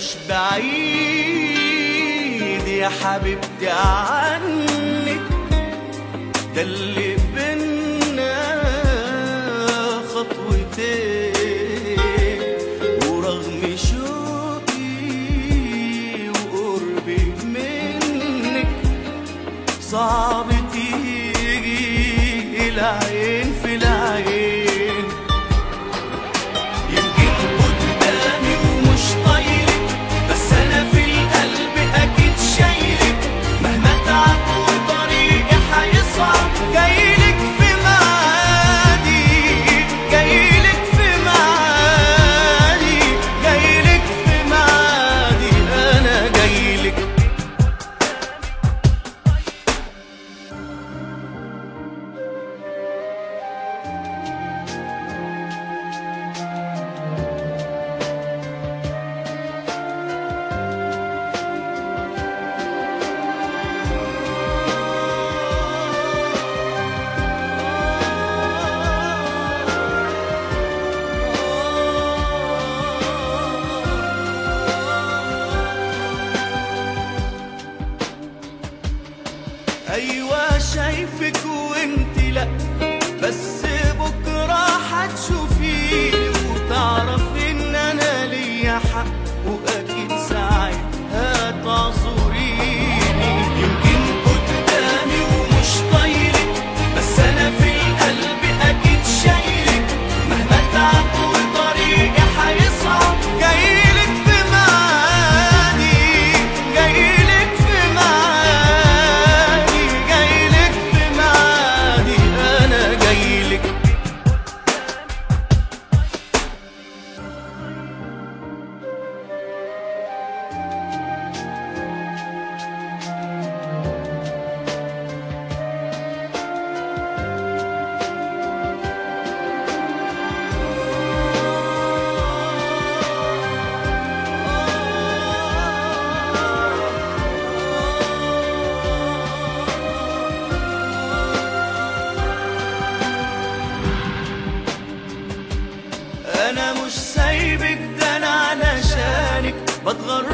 مش بعيد يا حبيبتي عنك ده اللي بينا خطوتين ورغم شوقي وقربي منك صعب تيجي العين في العين يمكن قدامي ومش طايلك بس انا في القلب اكيد شايلك مهما تعب وطريقي هيصعب جايلك في معادي جايلك في معادي جايلك في معادي انا جايلك ايوه شايفك وانت لا بس بكره هتشوفيني وتعرفي ان انا ليا حق واكيد ساعتها تعذريني يمكن قدامي ومش طايلك بس انا في القلب اكيد شايلك مهما تعب وطريقي هيصعب جايلك في معادي جايلك في معادي جايلك في معادي انا جايلك انا مش سايبك ده انا علشانك بتغرب